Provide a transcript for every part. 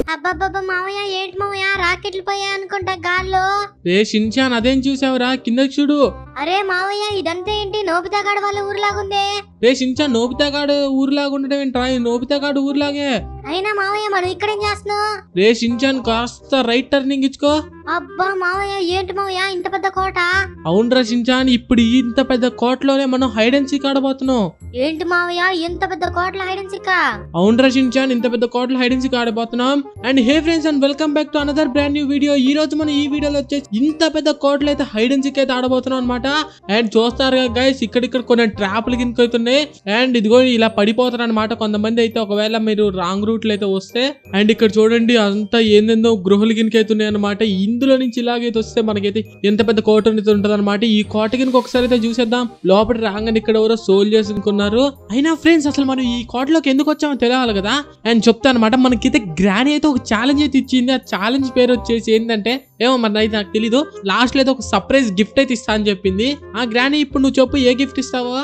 అబ్బబ్బబ్బా మావయ్య ఏంటి మావయ్య రాకెట్లు పోయాయి అనుకుంటా గాల్లో రే షిన్చాన్ అదేం చూసావురా కిందకి చూడు అరే మావయ్య ఇదంతా ఏంటి నోబితాగాడు వాళ్ళ ఊరులాగుందే రే షిన్చాన్ నోబితాగాడు ఊరిలాగా ఉండటం ఏంట్రా ఈ నోబితాగాడు ఊరిలాగే అయినా మావయ్య మనం ఇక్కడేం చేస్తున్నావు రే షిన్చాన్ కాస్త రైట్ టర్నింగ్ ఇచ్చుకో అబ్బా మావయ్య ఏంటి మావయ్య ఇంత పెద్ద కోట అవునరా షిన్చాన్ ఇప్పుడు ఈ ఇంత పెద్ద కోటలోనే మనం హైడ్ అండ్ సీక్ ఆడబోతున్నాం ఏంటి మావయ్య ఇంత పెద్ద కోటల హైడెన్ సిక్క అవునరా షిన్చాన్ ఇంత పెద్ద కోటలో హైడ్ అండ్ సీక్ ఆడబోతున్నాం and hey friends and welcome back to another brand new video ఈ రోజు మనం ఈ వీడియోలో వచ్చేసి ఇంత పెద్ద కోటలో అయితే హైడ్ అండ్ సీక్ అయితే ఆడబోతున్నాం అనమాట అండ్ చూస్తారు కదా గైస్ ఇక్కడిక్కడ కొన్ని ట్రాప్లు కిందకి అవుతున్నాయి అండ్ ఇదిగో ఇలా పడిపోతారు అనమాట కొంతమంది అయితే ఒకవేళ మీరు రాంగ్ రూట్ లో అయితే వస్తే అండ్ ఇక్కడ చూడండి అంతా ఏందేందో గృహలు కిందకి అవుతున్నాయి అనమాట ఇందులో నుంచి ఇలాగైతే వస్తే మనకైతే ఎంత పెద్ద కోట అనేది ఉంటుంది అనమాట ఈ కోట కిందకి ఒకసారి అయితే చూసేద్దాం లోపల రాగానే ఇక్కడ ఎవరో సోల్జర్స్ ఉన్నారు అయినా ఫ్రెండ్స్ అసలు మనం ఈ కోటలోకి ఎందుకు వచ్చామో తెలియాలి కదా అండ్ చెప్తా అనమాట మనకైతే గ్రానీ అయితే ఒక ఛాలెంజ్ అయితే ఇచ్చింది ఆ ఛాలెంజ్ పేరు వచ్చేసి ఏంటంటే ఏమో మరి అయితే నాకు తెలీదు లాస్ట్ లో అయితే ఒక సర్ప్రైజ్ గిఫ్ట్ అయితే ఇస్తా అని చెప్పింది ఆ గ్రానీ ఇప్పుడు నువ్వు చెప్పు ఏ గిఫ్ట్ ఇస్తావా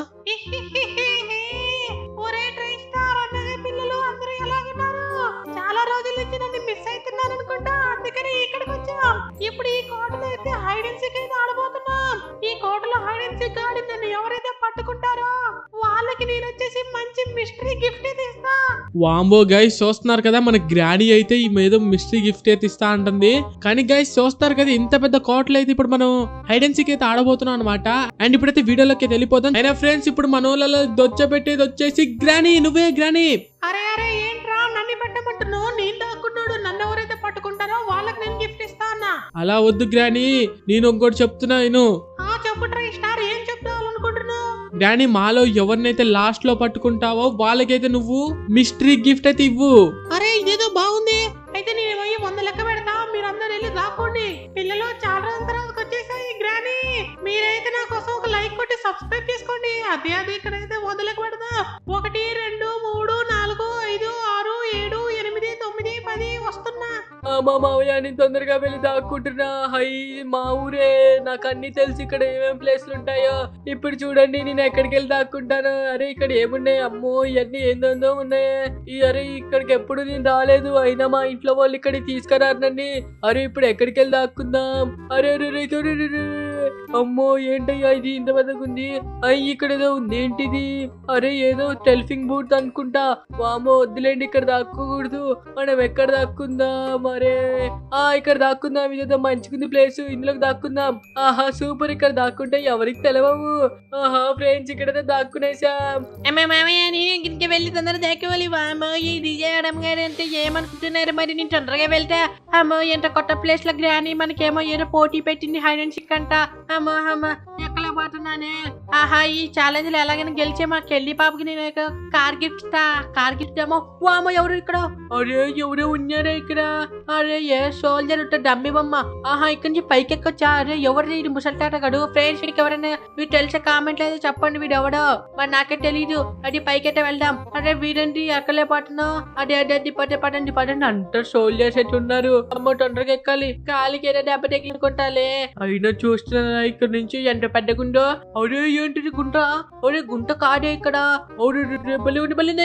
ఒరే ట్రైన్ స్టార్ అన్నయ్య పిల్లలు అందరూ ఎలాగున్నారు చాలా రోజుల నుంచి నన్ను మిస్ అవుతున్నారు అనుకుంటా అందుకని ఇక్కడికి వచ్చాం ఇప్పుడు ఈ కోటలో అయితే హైడ్ అండ్ సీక్ అయితే ఆడబోతున్నాం ఈ కోటలో హైడ్ అండ్ సీక్ ఆడి నన్ను ఎవరైతే పట్టుకుంటారో వాళ్ళకి నేను వచ్చేసి మంచి మిస్టరీ గిఫ్ట్ అయితే ఇస్తా వాంబో గైస్ చూస్తున్నారు కదా మన గ్రానీ అయితే ఈ మీద మిస్టరీ గిఫ్ట్ అయితే ఇస్తా అంటుంది కానీ గైస్ చూస్తారు కదా ఇంత పెద్ద కోటలు అయితే ఇప్పుడు మనం హైడ్ అండ్ సీక్ అయితే ఆడబోతున్నాం అనమాట అండ్ ఇప్పుడైతే వీడియోలోకి అయితే వెళ్ళిపోతాం అయినా ఫ్రెండ్స్ ఇప్పుడు మన ఊళ్ళలో దొచ్చ పెట్టేది వచ్చేసి గ్రానీ నువ్వే గ్రానీ అరే అరే ఏంట్రా నన్ను పెట్టమంటున్నావు నేను దాక్కున్నాడు నన్ను ఎవరైతే పట్టుకుంటారో వాళ్ళకి నేను గిఫ్ట్ ఇస్తా అన్నా అలా వద్దు గ్రానీ నేను ఇంకోటి చెప్తున్నా నేను ఆ చెప్పు ట్రైన్ స్టార్ ఏం చెప్తావాలనుకుంటున్నావు గ్రానీ మాలో ఎవరినైతే లాస్ట్ లో పట్టుకుంటావో వాళ్ళకైతే నువ్వు మిస్టరీ గిఫ్ట్ అయితే ఇవ్వు అరే ఇదేదో బాగుంది అయితే నేను పోయి వంద లెక్క పెడతా మీరందరూ వెళ్ళి దాక్కోండి పిల్లలు చాలా రోజుల తర్వాత వచ్చేసాయి గ్రానీ మీరైతే నా కోసం ఒక లైక్ కొట్టి సబ్స్క్రైబ్ చేసుకోండి అదే అదే ఇక్కడైతే వంద లెక్క పెడతా ఒకటి రెండు మూడు నాలుగు ఐదు ఆరు ఏడు ఎనిమిది తొమ్మిది పది వస్తున్నా మా మావయ్య నేను తొందరగా వెళ్ళి దాక్కుంటున్నా హై మా ఊరే నాకు అన్ని తెలిసి ఇక్కడ ఏమేం ప్లేస్లు ఉంటాయో ఇప్పుడు చూడండి నేను ఎక్కడికి వెళ్ళి దాక్కుంటాను అరే ఇక్కడ ఏమున్నాయి అమ్మో ఇవన్నీ ఏందో ఉన్నాయి ఈ అరే ఇక్కడికి ఎప్పుడు నేను రాలేదు అయినా మా ఇంట్లో వాళ్ళు ఇక్కడికి తీసుకురారు నన్ను అరే ఇప్పుడు ఎక్కడికి వెళ్ళి దాక్కుందాం అరే అరే అరే, అరే, అరే, అరే. అమ్మో ఏంటయ్యా ఇది ఇంత పెద్దగా ఉంది అయ్యి ఇక్కడ ఏదో ఉంది ఏంటిది అరే ఏదో టెల్ఫింగ్ బూత్ అనుకుంటా వామో వద్దులేండి ఇక్కడ దాక్కోకూడదు మనం ఎక్కడ దాక్కుందాం అరే ఆ ఇక్కడ దాక్కుందాం ఇదేదో మంచిగుంది ప్లేస్ ఇందులోకి దాక్కుందాం ఆహా సూపర్ ఇక్కడ దాక్కుంటే ఎవరికి తెలవవు ఆహా ఫ్రెండ్స్ ఇక్కడ దాక్కునేసాం అమ్మ మామయ్య నేను ఇంటికి వెళ్ళి తొందర దాక్కోవాలి వామో ఈ డిజే ఆడమ్ గారు అంటే ఏమనుకుంటున్నారు మరి నేను తొందరగా వెళ్తా అమ్మో ఎంత కొత్త ప్లేస్ లో గ్రాని మనకేమో ఏదో పోటీ పెట్టింది హైడ్ అండ్ సిక్ అంట అమ్మో అమ్మ ఎక్కడ పోతున్నానే ఆహా ఈ ఛాలెంజ్ లో ఎలాగైనా గెలిచే మా కెళ్ళి పాపకి నేను ఒక కార్ గిఫ్ట్ ఇస్తా కార్ గిఫ్ట్ ఏమో వామో ఎవరు ఇక్కడ అరే ఎవరో ఉన్నారా ఇక్కడ అరే ఏ సోల్జర్ ఉంటా డమ్మి బొమ్మ ఆహా ఇక్కడ నుంచి పైకి ఎక్కొచ్చా అరే ఎవరు ఇది ముసల్టాట గడు ఫ్రెండ్స్ వీడికి ఎవరైనా మీరు తెలిసే కామెంట్ అయితే చెప్పండి వీడు ఎవడో మరి నాకే తెలీదు అది పైకైతే వెళ్దాం అరే వీడండి ఎక్కలే పట్టను అదే అదే అదే పట్టే పట్టండి పట్టండి అంత సోల్జర్స్ అయితే ఉన్నారు అమ్మ తొందరగా ఎక్కాలి కాలికి ఏదో దెబ్బ తగ్గించుకుంటాలే అయినా చూస్తున్నా ఇక్కడ నుంచి ఎంత పెద్ద గుండో అరే ఏంటిది గుంట అరే గుంట కాదే ఇక్కడ అరే బలి ఉండి బలి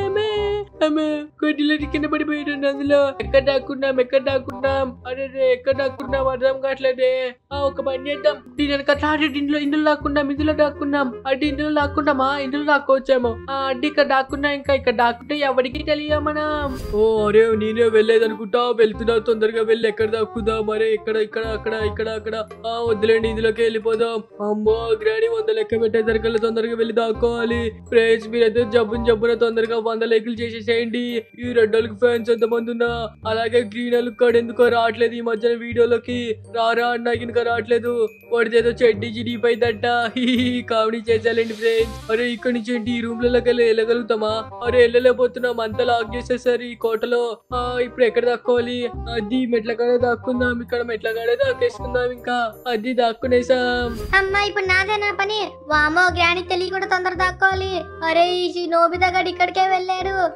కొద్దిలో కింద పడిపోయాడు అందులో ఎక్కడ దాక్కున్నాం ఎక్కడ దాక్కున్నాం అరే రే, ఎక్కడ దాక్కున్నాం అర్థం కావట్లేదే ఆ ఒక పని చేద్దాం దీని వెనక తాడి ఇందులో ఇందులో దాక్కున్నాం ఇందులో దాక్కున్నాం అడ్డి ఇందులో దాక్కుంటామా ఇందులో దాక్కోవచ్చేమో ఆ అడ్డి ఇక్కడ దాక్కున్నా ఇంకా ఇక్కడ దాక్కుంటే ఎవరికి తెలియ మనం ఓ అరే నేనే వెళ్ళేది అనుకుంటా వెళ్తున్నా తొందరగా వెళ్ళి ఎక్కడ దాక్కుందా మరే ఇక్కడ ఇక్కడ అక్కడ ఇక్కడ అక్కడ ఆ వద్దులేండి ఇందులోకి వెళ్ళిపోదాం అమ్మో గ్రాని వంద లెక్క పెట్టేసరికల్లా తొందరగా వెళ్ళి దాక్కోవాలి ఫ్రెండ్స్ మీరైతే జబ్బుని జబ్బున తొందరగా వంద లెక్కలు చేసేసేయండి ఈ రెడ్ వాళ్ళకి ఫ్యాన్స్ ఎంతమంది ఉన్నా అలాగే గ్రీన్ వాళ్ళకి కూడా ఎందుకో రావట్లేదు ఈ మధ్యన వీడియోలోకి రారా అన్నా ఇంకా రావట్లేదు వాడిది ఏదో చెడ్డి చిరిగిపోయిందంట కామెడీ చేసాలండి ఫ్రెండ్స్ అరే ఇక్కడ నుంచి ఏంటి ఈ రూమ్ లలోకి వెళ్ళి వెళ్ళగలుగుతామా అరే వెళ్ళలేకపోతున్నాం అంతా లాక్ చేసేసారు ఈ కోటలో ఆ ఇప్పుడు ఎక్కడ దాక్కోవాలి అది మెట్ల కాడే దాక్కుందాం ఇక్కడ మెట్ల కాడే దాక్కేసుకుందాం ఇంకా అది దాక్కునేసాం అమ్మా ఇప్పుడు నాదేనా పని వామో గ్రాని తెలియ కూడా తొందర దాక్కోవాలి అరే ఈ నోబితా గడి ఇక్కడికే వెళ్ళారు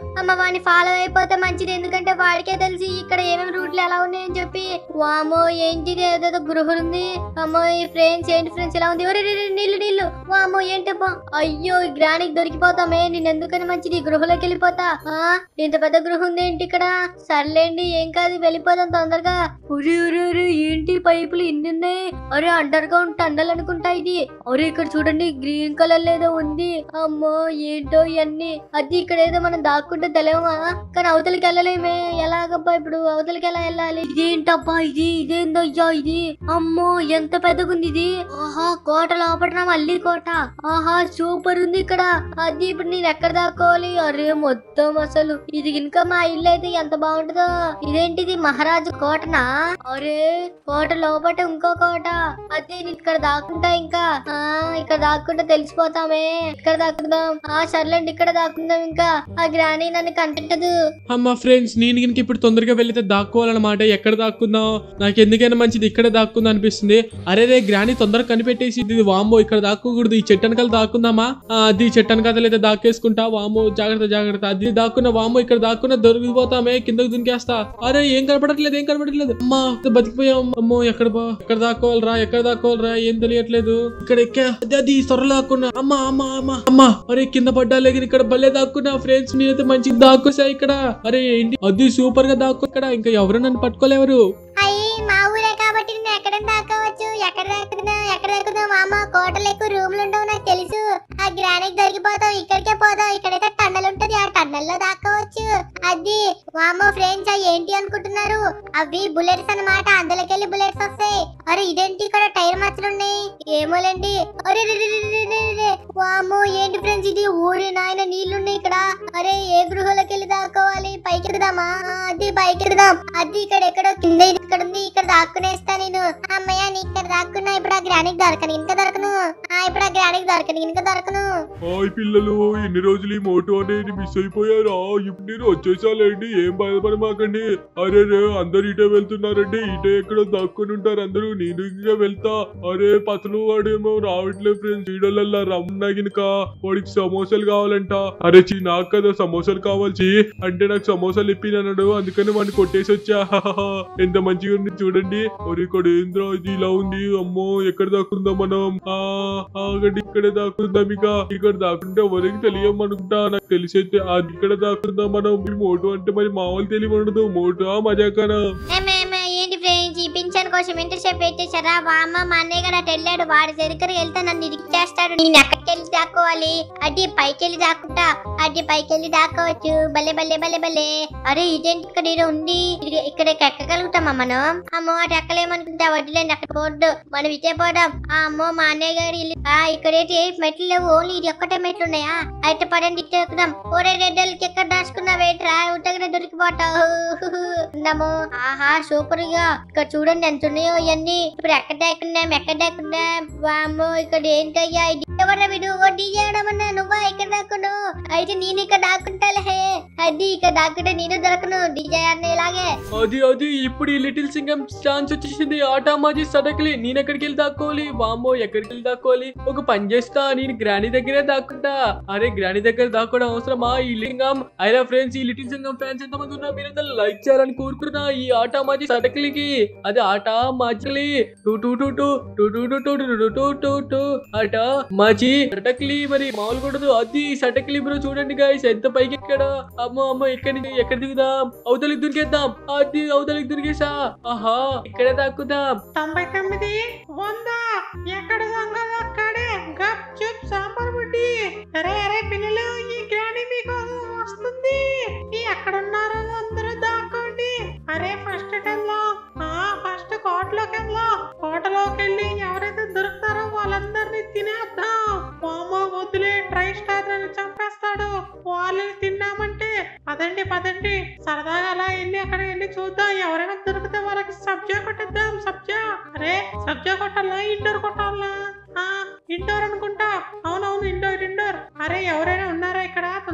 అమ్మ వాడిని ఫాలో అయిపోతే మంచిది ఎందుకంటే వాడికే తెలిసి ఇక్కడ ఏమేమి రూట్లు ఎలా ఉన్నాయని చెప్పి వామో ఏంటిది ఏదేదో గృహలు ఉంది అమ్మో ఈ ఫ్రెండ్స్ ఏంటి ఫ్రెండ్స్ ఎలా ఉంది ఒరే, రే, రే, నీళ్ళు నీళ్ళు వామో ఏంటప్పా అయ్యో ఈ గ్రానికి దొరికిపోతామే నేను ఎందుకని మంచిది ఈ గృహలోకి వెళ్ళిపోతా ఆ ఇంత పెద్ద గృహ ఉంది ఏంటి ఇక్కడ సర్లేండి ఏం కాదు వెళ్ళిపోదాం తొందరగా ఉరి ఉరి ఉరి ఏంటి పైపులు ఇన్ని ఉన్నాయి అరే అండర్ గ్రౌండ్ టన్నల్ అనుకుంటా ఇది అరే ఇక్కడ చూడండి గ్రీన్ కలర్ ఏదో ఉంది అమ్మో ఏంటో ఇవన్నీ అది ఇక్కడ ఏదో మనం దాక్కుంటే తెలియమా కానీ అవతలికి వెళ్ళలేమే ఎలాగబ్బా ఇప్పుడు అవతలికి ఎలా వెళ్ళాలి ఇదేంటబ్బా ఇది ఇదేందయ్యా ఇది అమ్మో ఎంత పెద్దగుంది ఇది ఆహా కోట లోపల మళ్ళీ కోట ఆహా సూపర్ ఉంది ఇక్కడ అది ఇప్పుడు నేను ఎక్కడ దాక్కోవాలి అరే మొత్తం అసలు ఇది ఇంకా మా ఇల్లు అయితే ఎంత బాగుంటుందో ఇదేంటిది మహారాజు కోటనా అరే కోట లోపట ఇంకో కోట అదే నేను ఇక్కడ దాక్కుంటా ఇంకా ఆ ఇక్కడ దాక్కుంటా తెలిసిపోతామే ఇక్కడ దాక్కుందాం ఆ సర్లేండి ఇక్కడ దాక్కుందాం ఇంకా ఆ గ్రాని నన్ను కనిపెట్టదు అమ్మ ఫ్రెండ్స్ నేను గినక ఇప్పుడు తొందరగా వెళ్తే దాక్కోవాలన్నమాట ఎక్కడ దాక్కుందాం నాకు ఎందుకైనా మంచిది ఇక్కడ దాక్కుందా అనిపిస్తుంది అరే రే గ్రాని తొందరగా కనిపెట్టేసి ఇది వామ్మో ఇక్కడ దాక్కోకూడదు ఈ చెట్టు వెనకాల దాక్కుందామా ఆ, అది చెట్టు వెనకాల అయితే దాక్కేసుకుంటా వామ్మో జాగ్రత్త జాగ్రత్త అది దాక్కున్న వామ్మో ఇక్కడ దాక్కున్న దొరికిపోతామే కిందకు దునికేస్తా అరే ఏం కనపడట్లేదు ఏం కనపడట్లేదు అమ్మా బతికిపోయాం అమ్మో ఎక్కడ బా ఎక్కడ దాక్కోవాలరా ఎక్కడ దాక్కోవాలరా ఏం తెలియట్లేదు ఇక్కడ ఎక్కా అది అది సొర దాక్కున్నా అమ్మా అమ్మా అమ్మా అమ్మా అరే కింద పడ్డా లేక ఇక్కడ భలే దాక్కున్నా ఫ్రెండ్స్ నేనైతే మంచిగా దాక్కోసా ఇక్కడ అరే ఏంటి అది సూపర్ గా దాక్కు ఇక్కడ ఇంకా ఎవరు నన్ను పట్టుకోలేవరు అయ్యి మా ఊరే కాబట్టి నేను ఎక్కడ దాక్కోవచ్చు ఎక్కడ దాక్కుదా ఎక్కడ దాక్కుదా మామ కోటలు ఎక్కువ రూమ్లు ఉండవు నాకు తెలుసు ఆ గ్రానికి దొరికిపోతాం ఇక్కడికే పోదాం ఇక్కడైతే టన్నల్ ఉంటది ఆ టన్నల్ లో దాక్కోవచ్చు అది వామో ఫ్రెండ్స్ అవి ఏంటి అనుకుంటున్నారు అవి బుల్లెట్స్ అన్నమాట అందులోకెళ్ళి బుల్లెట్స్ వస్తాయి అరే ఇదేంటి ఇక్కడ టైర్ మచ్చలు ఉన్నాయి ఏమోలేండి అరే రే రే రే రే రే రే. వామ్మో ఏంటి ఫ్రెండ్స్ ఇది ఊరి నాయన నీళ్లున్నాయి ఇక్కడ అరే ఏ గృహలోకి వెళ్ళి దాక్కోవాలి పైకి ఎక్కుదామా ఆ, అది పైకి ఎక్కుదాం అది ఇక్కడ ఎక్కడో కింద ఇది ఇక్కడ ఉంది ఇక్కడ దాక్కునేస్తా నేను అమ్మయ్య నీ ఇక్కడ దాక్కున్నా ఇప్పుడు ఆ గ్రానికి దొరకను ఇంకా దొరకను ఆ ఇప్పుడు ఆ గ్రానికి దొరకను ఇంకా దొరకను హాయ్ పిల్లలు ఎన్ని రోజులు ఈ మోటో అనేది మిస్ అయిపోయారా ఇప్పుడు నేను వచ్చేసాలండి ఏం బాధపడమాకండి అరే రే అందరు ఇటే వెళ్తున్నారండి ఇటే ఎక్కడ దాక్కుని ఉంటారు అందరూ నేను ఇంకా వెళ్తా అరే పతలు వాడేమో రావట్లేదు ఫ్రెండ్స్ వీడలల్లా రమ్మన్నా గినక వాడికి సమోసాలు కావాలంట అరే చీ నాకు కదా సమోసాలు కావాల్సి అంటే నాకు సమోసాలు ఇప్పినన్నాడు అందుకని వాడిని కొట్టేసి వచ్చా ఎంత మంచిగా ఉంది చూడండి ఒరే ఇక్కడ ఏంద్రా ఇది ఇలా ఉంది అమ్మో ఎక్కడ దాక్కుందా మనం ఆ ఆగండి ఇక్కడ దాక్కుందాం ఇక ఇక్కడ దాక్కుంటే ఎవరికి తెలియమనుకుంటా నాకు తెలిసైతే అది ఇక్కడ దాక్కుందాం మనం ఈ మోటు అంటే మరి మామూలు తెలియమనదు మోటు మజాకానా ఏమే, ఏమే, ఏంటి ఫ్రెండ్స్ ఈ పింఛన్ కోసం ఇంటర్షిప్ పెట్టేశారా వామ్మ మా అన్నయ్య కూడా అటు వెళ్ళాడు వాడి దగ్గరికి వెళ్తే నన్ను ఇరిక్కేస్తాడు నేను ఎక్కడికి వెళ్ళి దాక్కోవాలి అది పైకి వెళ్ళి దాక్కుంటా అది పైకి వెళ్ళి దాక్కోవచ్చు భలే భలే భలే భలే అరే ఇదేంటి ఇక్కడ ఏదో ఉంది ఇది- ఇక్కడ ఎక్కగలుగుతామా మనం అమ్మో అటు ఎక్కలేమనుకుంటా వడ్లేండి అక్కడ పోద్దు మనం ఇటే పోదాం ఆ అమ్మో మా అన్నయ్య గారి ఇల్లు ఆ ఇక్కడైతే ఏ మెట్లు లేవు ఓన్లీ ఇది ఒక్కటే మెట్లు ఉన్నాయా అయితే పడండి ఇటే ఎక్కుదాం ఓరే రెడ్డలకి ఎక్కడ దాచుకున్నా వేట్రా ఉట్టగానే దొరికిపోతావు ఉన్నాము ఆహా సూపర్ గా ఇక్కడ చూడండి ఎంత ఉన్నాయో ఇవన్నీ ఇప్పుడు ఎక్కడ దాక్కున్నాం ఎక్కడ దాక్కున్నాం వామ్మో ఇక్కడ ఏంటయ్యా ఇది ఎవరా వీడు ఓ డీజే ఆడమన్నా నువ్వా ఇక్కడ దాక్కును అయితే నేను ఇక్కడ దాక్కుంటాలే హే అది ఇక్కడ దాక్కుంటే నేను దొరకను డీజే ఆడిన ఇలాగే అది అది ఇప్పుడు ఈ లిటిల్ సింగం ఛాన్స్ వచ్చేసింది ఆటా మాజీ సడక్లి నేను ఎక్కడికి వెళ్ళి దాక్కోవాలి వామ్మో ఎక్కడికి వెళ్ళి దాక్కోవాలి ఒక పని చేస్తా నేను గ్రాని దగ్గరే దాక్కుంటా అరే గ్రాని దగ్గర దాక్కోవడం అవసరమా ఈ లింగం అయినా ఫ్రెండ్స్ ఈ లిటిల్ సింగం ఫ్యాన్స్ ఎంతమంది ఉన్నా మీరంతా లైక్ చేయాలని కోరుకున్నా ఈ ఆటా మాజీ సడక్లికి అది ఆటా మాజీ టూ టూ టూ టూ టూ టూ టూ టూ టూ టూ టూ టూ ఆట మాజీ సటక్లి మరి మామూలు కూడదు అది సటక్లి బ్రో చూడండి గాయస్ ఎంత పైకి ఎక్కడ అమ్మో అమ్మో ఎక్కడి నుంచి ఎక్కడ దిగుదాం అవతలికి దొరికేద్దాం అది అవతలికి దొరికేసా ఆహా ఇక్కడే దాక్కుదాం తొంభై తొమ్మిది వంద ఎక్కడ సంగతి అక్కడే గప్ చుప్ సాంబార్ బుడ్డి అరే అరే పిల్లలు ఈ గ్రాని మీకు వస్తుంది ఈ ఎక్కడున్నారో అందరూ దాక్కోండి అరే ఫస్ట్ వెళ్దాం ఆ ఫస్ట్ కోటలోకి వెళ్దాం కోటలోకి వెళ్ళి ఎవరైతే దొరుకుతారో వాళ్ళందరినీ తినేద్దాం మామ వదిలే ట్రై స్టార్ అని చంపేస్తాడు వాళ్ళని తిన్నామంటే పదండి పదండి సరదాగా అలా వెళ్ళి అక్కడ వెళ్ళి చూద్దాం ఎవరైనా దొరికితే వాళ్ళకి సబ్జా కొట్టేద్దాం సబ్జా అరే సబ్జా కొట్టాలా ఇండోర్ కొట్టాలా ఆ ఇండోర్ అనుకుంటా అవునవును ఇండోర్ ఇండోర్ అరే ఎవరైనా ఉన్నారా ఇక్కడ తొందరగా పైకి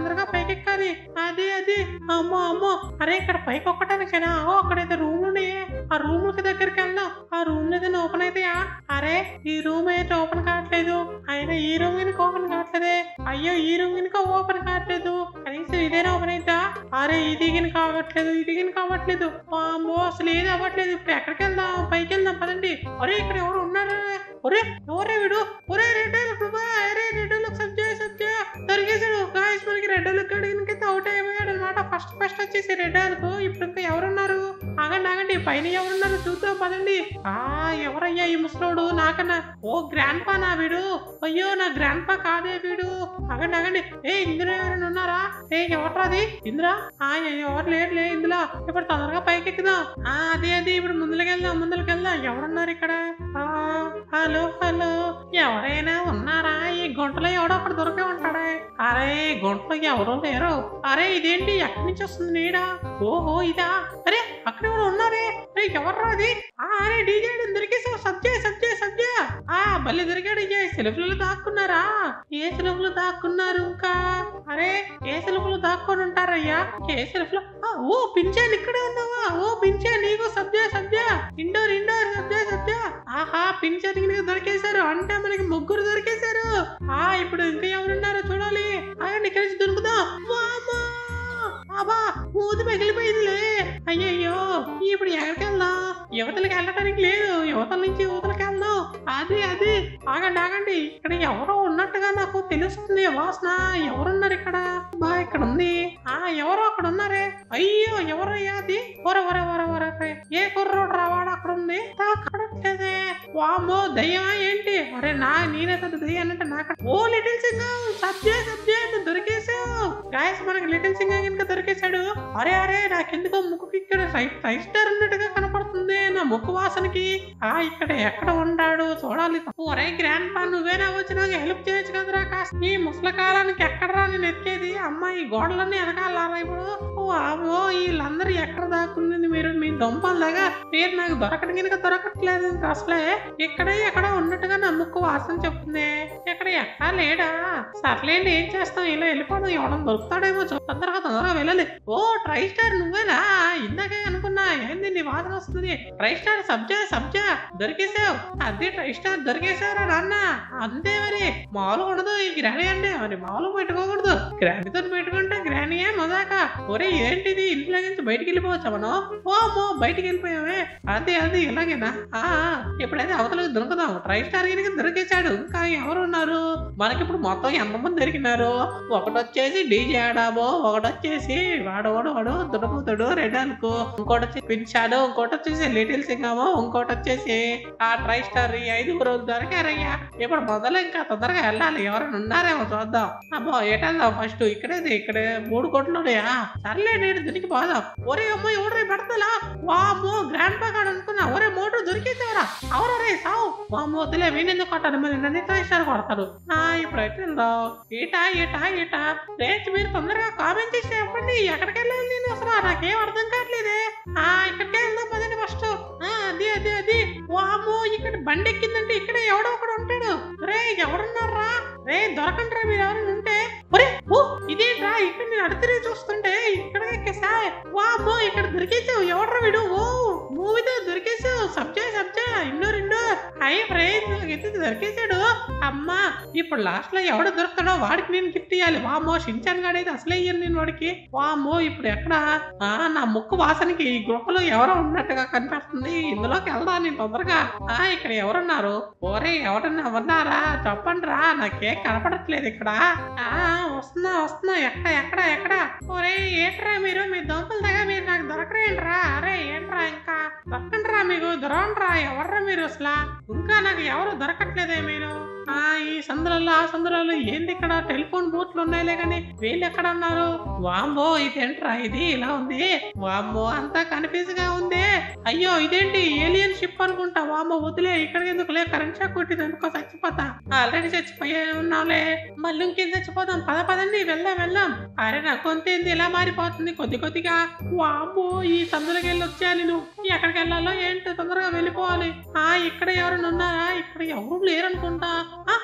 పైకి ఎక్కాలి అది అది అమ్మో అమ్మో అరే ఇక్కడ పైకి ఒక్కటానికేనా ఓ అక్కడైతే రూమ్ ఉన్నాయి ఆ రూమ్ కి దగ్గరికి వెళ్దాం ఆ రూమ్ ఏదైనా ఓపెన్ అయితాయా అరే ఈ రూమ్ అయితే ఓపెన్ కావట్లేదు అయినా ఈ రూమ్ కనుక ఓపెన్ కావట్లేదే అయ్యో ఈ రూమ్ కనుక ఓపెన్ కావట్లేదు కనీసం ఇదేనా ఓపెన్ అయితా అరే ఇది కనుక కావట్లేదు ఇది కనుక కావట్లేదు అమ్మో అసలు ఏది అవ్వట్లేదు ఇప్పుడు ఎక్కడికి వెళ్దాం పైకి వెళ్దాం పదండి అరే ఇక్కడ ఎవరు ఉన్నారు ఒరే ఎవరే వీడు ఒరే రెడ్డోలు ప్రభా అరే రెడ్డోలు సబ్జెక్ట్ సబ్జెక్ట్ దొరికేసాడు గాయస్ మనకి రెడ్డోలు కడిగినకైతే అవుట్ అయిపోయాడు అనమాట ఫస్ట్ ఫస్ట్ వచ్చేసి రెడ్డాలకు ఇప్పుడు ఇంకా ఎవరున్నారు ఆగండి ఆగండి పైన ఎవరున్నారు చూద్దాం పదండి ఆ ఎవరయ్యా ఈ ముసలోడు నాకన్నా ఓ గ్రాండ్ పా నా వీడు అయ్యో నా గ్రాండ్ పా కాదే వీడు ఆగండి ఆగండి ఏ ఇందులో ఎవరైనా ఉన్నారా ఏ ఎవట్రా అది ఇందులో ఆ ఎవరు లేరులే ఇందులో ఇప్పుడు తొందరగా పైకి ఎక్కుదాం ఆ అదే అదే ఇప్పుడు ముందుకు వెళ్దాం ముందుకు వెళ్దాం ఎవరున్నారు ఇక్కడ ఆ హలో హలో ఎవరైనా ఉన్నారా ఈ గుంటలో ఎవడో ఒకడు దొరికే ఉంటాడే అరే ఈ గుంటలో ఎవరూ లేరు అరే ఇదేంటి ఎక్కడి నుంచి వస్తుంది నీడా ఓహో ఇదా అరే అక్కడ ఎవరు ఉన్నారే అరే ఎవర్రా అది ఆ అరే డీజే దొరికేసావు సబ్జే సబ్జే సబ్జే ఆ బల్లి దొరికాడు డీజే సెల్ఫ్లలో దాక్కున్నారా ఏ సెల్ఫ్లో దాక్కున్నారు ఇంకా అరే ఏ సెల్ఫ్లో దాక్కొని ఉంటారయ్యా ఏ సెల్ఫ్లో ఆ, ఓ పింఛన్ ఇక్కడే ఉన్నావా ఓ పింఛన్ నీకు సబ్జా సబ్జా ఇండోర్ ఇండోర్ సబ్జా సబ్జా ఆహా పింఛన్ కింద దొరికేశారు అంటే మనకి ముగ్గురు దొరికేశారు ఆ ఇప్పుడు ఇంకా ఎవరున్నారో చూడాలి ఆగండి ఇక్కడి నుంచి దొరుకుదాం వామ్మా! అబ్బా మూతి పగిలిపోయిందిలే అయ్యయ్యో ఇప్పుడు ఎక్కడికి వెళ్దాం యువతలకి వెళ్ళటానికి లేదు యువతల నుంచి యువతలకి వెళ్దాం అది అది ఆగండి ఆగండి ఇక్కడ ఎవరో ఉన్నట్టుగా నాకు తెలుస్తుంది వాసన ఎవరున్నారు ఇక్కడ బా ఇక్కడ ఉంది ఆ ఎవరో అక్కడ ఉన్నారే అయ్యో ఎవరయ్యా అది వర వర వర వర వర. ఏ కుర్రోడు రావాడు అక్కడ ఉంది అక్కడట్లేదే వామో దయ్యమా ఏంటి అరే నా నేనే పెద్ద దయ్యం అంటే నాకు ఓ లిటిల్ సింగం సబ్జే సబ్జే నువ్వు దొరికేసావు గాయస్ మనకి లిటిల్ సింగం కనుక దొరికేశాడు అరే అరే నాకెందుకో ముక్కుకి ఇక్కడ ఫైవ్ స్టార్ ఉన్నట్టుగా కనపడుతుంది నా ముక్కు వాసనకి ఆ ఇక్కడ ఎక్కడ ఉన్నాడు చూడాలి ఒరే గ్రాండ్ పా నువ్వేనా వచ్చి నాకు హెల్ప్ చేయొచ్చు కదరా కాస్త ఈ ముసలి కాలానికి ఎక్కడరా నేను ఎక్కేది అమ్మ ఈ గోడలన్నీ వెనకాలరా ఇప్పుడు ఓ ఆమో వీళ్ళందరూ ఎక్కడ దాక్కున్నది మీరు మీ దొంపల్లాగా మీరు నాకు దొరకడం కనుక దొరకట్లేదు ఇంకా అసలే ఇక్కడే ఎక్కడ ఉన్నట్టుగా నా ముక్కు వాసన చెప్తుంది ఇక్కడ ఎక్కడా లేడా సర్లేండి ఏం చేస్తాం ఇలా వెళ్ళిపోదాం ఎవడం దొరుకుతాడేమో చూ- తొందరగా తొందరగా వెళ్ళాలి ఓ ట్రై స్టార్ నువ్వేనా ఇందాకే అనుకున్నా ఏంది నీ వాసన వస్తుంది ట్రై స్టార్ సబ్జా సబ్జా దొరికేసావు అదే ట్రై స్టార్ దొరికేసారా నాన్న అంతే మరి మామూలు ఉండదు ఈ గ్రానీ అంటే మరి మామూలు పెట్టుకోకూడదు గ్రానీతో పెట్టుకుంటే గ్రానీయే మజాక ఒరే ఏంటిది ఇంట్లో నుంచి బయటికి వెళ్ళిపోవచ్చా మనం ఓ అమ్మో బయటికి వెళ్ళిపోయావే అదే అది ఇలాగేనా ఆ ఆ, ఇప్పుడైతే అవతలకు దొరుకుదాం ట్రై స్టార్ గిరికి దొరికేశాడు ఇంకా ఎవరు ఉన్నారు మనకి ఇప్పుడు మొత్తం ఎంతమంది దొరికినారు ఒకటి వచ్చేసి డీజే ఆడామో ఒకటి వచ్చేసి వాడు వాడు వాడు దున్నపోతాడు రెడాలకు ఇంకోటి వచ్చి పిలిచాడు ఇంకోటి వచ్చేసి లిటిల్ సింగమో ఇంకోటి వచ్చేసి ఆ ట్రై స్టార్ ఈ ఐదుగురు దొరికారయ్యా ఇప్పుడు మొదలు ఇంకా తొందరగా వెళ్ళాలి ఎవరైనా ఉన్నారేమో చూద్దాం అమ్మో ఏటెళ్దాం ఫస్ట్ ఇక్కడేది ఇక్కడే మూడు కోట్లు ఉన్నాయా సర్లే నేను దీనికి పోదాం ఒరే అమ్మో ఎవరే పెడతలా వామ్మో గ్రాండ్ పాకాడు అనుకున్నా ఒరే మోటార్ దొరికేసావరా అవరే సావు వామ్మో వద్దులే వీణెందుకు కొట్టాలి మళ్ళీ నన్ను ట్రై స్టార్ కొడతారు ఆ ఇప్పుడైతే వెళ్దాం ఏటా ఏటా ఏటా రేట్ మీరు తొందరగా కామెంట్ చేసి చెప్పండి ఎక్కడికి వెళ్ళాలి నేను అసలు నాకేం అర్థం కావట్లేదే ఆ ఇక్కడికే వెళ్దాం పదండి ఫస్ట్ అది అది అది వామో ఇక్కడ బండి ఎక్కిందంటే ఇక్కడ ఎవడో ఒకడు ఉంటాడు రే ఎవడున్నారా రే దొరకండి మీరు ఎవరైనా ఉంటే ఒరే ఓ ఇదేంట్రా ఇక్కడ నేను అడితే చూస్తుంటే ఇక్కడ ఎక్కేసా వామో ఇక్కడ దొరికేసావు ఎవడ్రా వీడు ఓ మూవీతో దొరికేసావు సబ్జా సబ్జా ఇండోర్ ఇండోర్ హై ఫ్రెండ్స్ ఎత్తి దొరికేసాడు అమ్మా ఇప్పుడు లాస్ట్ లో ఎవడు దొరుకుతాడో వాడికి నేను గిఫ్ట్ ఇవ్వాలి వామో షించాన్ గాడైతే అసలే ఇయ్యను నేను వాడికి వామో ఇప్పుడు ఎక్కడ ఆ నా ముక్కు వాసనకి ఈ గుహలో ఎవరో ఉన్నట్టుగా కనిపిస్తుంది ఇందులోకి వెళ్దా నేను తొందరగా ఆ ఇక్కడ ఎవరున్నారు ఓరే ఎవరన్నా ఉన్నారా చెప్పండి రా నాకేం కనపడట్లేదు ఇక్కడ ఆ వస్తున్నా వస్తున్నా ఎక్కడ ఎక్కడ ఎక్కడ ఓరే ఏంట్రా మీరు మీ దొంపలు దగ్గర మీరు నాకు దొరకరేంట్రా అరే ఏంట్రా ఇంకా దొరకండిరా మీకు దొరకండిరా ఎవర్రా మీరు అసలు ఇంకా నాకు ఎవరు దొరకట్లేదే మీరు ఆ ఈ సందులలో ఆ సందులలో ఏంది ఇక్కడ టెలిఫోన్ బూత్లు ఉన్నాయిలే కానీ వీళ్ళు ఎక్కడ ఉన్నారు వాంబో ఇదేంట్రా ఇది ఇలా ఉంది వామ్మో అంతా కన్ఫ్యూజ్ గా ఉంది అయ్యో ఇదేంటి ఏలియన్ షిప్ అనుకుంటా వామ్మో వదిలే ఇక్కడికి ఎందుకులే కరెంట్ షాక్ కొట్టింది అనుకో చచ్చిపోతా ఆల్రెడీ చచ్చిపోయే ఉన్నాంలే మళ్ళీ ఇంకేం చచ్చిపోదాం పద పదండి వెళ్దాం వెళ్దాం అరే నా కొంతేంది ఇలా మారిపోతుంది కొద్ది కొద్దిగా వామ్మో ఈ సందులోకి వెళ్ళి వచ్చా నేను ఎక్కడికి వెళ్ళాలో ఏంటో తొందరగా వెళ్ళిపోవాలి ఆ ఇక్కడ ఎవరైనా ఉన్నారా ఇక్కడ ఎవరు లేరనుకుంటా ఆ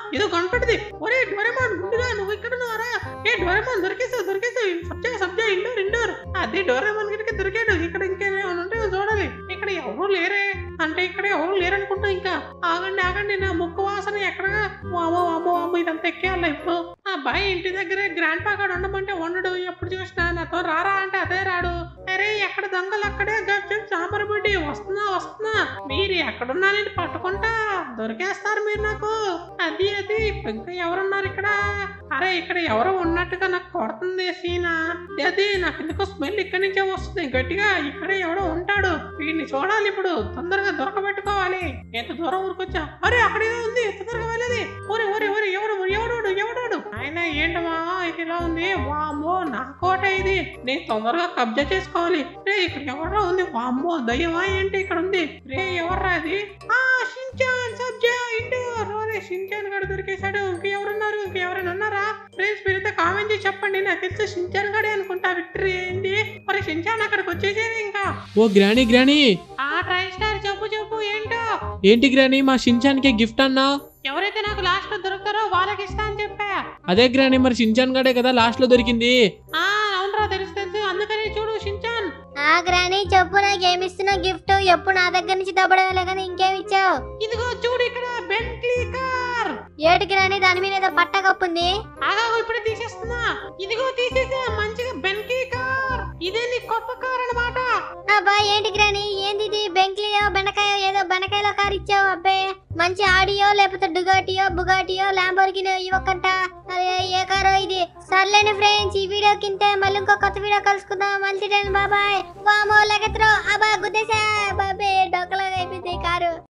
ఇది కనపడింది ఒరే డోరేమాన్ గుండుగా నువ్వు ఇక్కడ ఉన్నారా ఏ డోరేమాన్ దొరికేసావు దొరికేసావు సబ్జా సబ్జా ఇండోర్ ఇండోర్ అదే డోరేమాన్ గిరికి దొరికాడు ఇక్కడ ఇంకేమైనా ఉంటే చూడాలి ఇక్కడ ఎవరు లేరే అంటే ఇక్కడ ఎవరు లేరనుకుంటా ఇంకా ఆగండి ఆగండి నా ముక్కు వాసన ఎక్కడ వామో వామో వామో ఇదంతా ఎక్కేయాలి ఇప్పుడు ఆ అబ్బాయి ఇంటి దగ్గరే గ్రాండ్ పాకాడు ఉండమంటే ఉండడు ఎప్పుడు చూసినా నాతో రారా అంటే అదే రాడు అరే ఎక్కడ దొంగలు అక్కడే గప్చం సాంబార్ బుడ్డి వస్తున్నా వస్తున్నా మీరు ఎక్కడున్నారని పట్టుకుంటా దొరికేస్తారు మీరు నాకు అది అది ఇంకా ఎవరున్నారు ఇక్కడ అరే ఇక్కడ ఎవరో ఉన్నట్టుగా నాకు కొడుతుంది సీనా అది నాకు ఎందుకో స్మెల్ ఇక్కడి నుంచే వస్తుంది గట్టిగా ఇక్కడే ఎవడో ఉంటాడు వీడిని చూడాలి ఇప్పుడు తొందరగా దొరకబెట్టుకోవాలి ఎంత దూరం ఊరుకొచ్చా అరే అక్కడ ఏదో ఉంది తొందరగా వెళ్ళేది ఓరే ఓరే ఓరే ఎవడు ఎవడోడు ఎవడోడు ఆయన ఏంటమ్మా ఇది ఇలా ఉంది వామ్మో నా కోట ఇది నేను తొందరగా కబ్జా చేసుకోవాలి రే ఇక్కడ ఎవరో ఉంది వామ్మో దయ్యమా ఏంటి ఇక్కడ ఉంది రే ఎవర్రా అది ఆ షించాన్ సబ్జా ఇండోర్ ఓరే షించాన్ గడు దొరికేశాడు ఇంకెవరున్నారు ఇంకెవరైనా ఉన్నారా ఫ్రెండ్స్ మీరైతే కామెంట్ చేసి చెప్పండి నాకు తెలిసి షించాన్ గడే అనుకుంటా విక్టరీ ఏంటి మరి షించాన్ అక్కడికి వచ్చేసేది ఇంకా ఓ గ్రానీ గ్రానీ ఆ ట్రై స్టార్ చెప్పు చెప్పు ఏంటో ఏంటి గ్రానీ మా షించాన్కి గిఫ్ట్ అన్నా ఎవరైతే నాకు లాస్ట్ లో దొరుకుతారో వాళ్ళకి ఇస్తా అని చెప్పా అదే గ్రానీ మరి షించాన్ గడే కదా లాస్ట్ లో దొరికింది ఆ అవునరా తెలుసు తెలుసు అందుకని చూడు షించాన్ ఆ గ్రాని చెప్పు నాకు ఏమిస్తున్నావు గిఫ్ట్ ఎప్పుడు నా దగ్గర నుంచి దబ్బడమే కానీ ఇంకేం ఇచ్చావు ఇదిగో చూడు ఇక్కడ బెంట్లీ కార్ ఏటి గ్రాని దాని మీద ఏదో పట్ట కప్పుంది ఆగాగు ఇప్పుడే తీసేస్తున్నా ఇదిగో తీసేసా మంచిగా బెంట్లీ కార్ ఇదే నీ కొత్త కార్ అన్నమాట అబ్బా ఏంటి గ్రాని ఏంది ఇది బెంక్లియో బెండకాయ ఏదో బెండకాయలో కారు ఇచ్చావు అబ్బే మంచి ఆడియో లేకపోతే డుగాటియో బుగాటియో ల్యాంబోర్గినో ఇవ్వకంట అరే ఏ కారో ఇది సర్లేని ఫ్రెండ్స్ ఈ వీడియో కింద మళ్ళీ ఇంకో కొత్త వీడియో కలుసుకుందాం మళ్ళీ బాబాయ్ వామో లగత్రో అబ్బా గుద్దేశా బాబే డొక్కలాగా అయిపోయింది ఈ కారు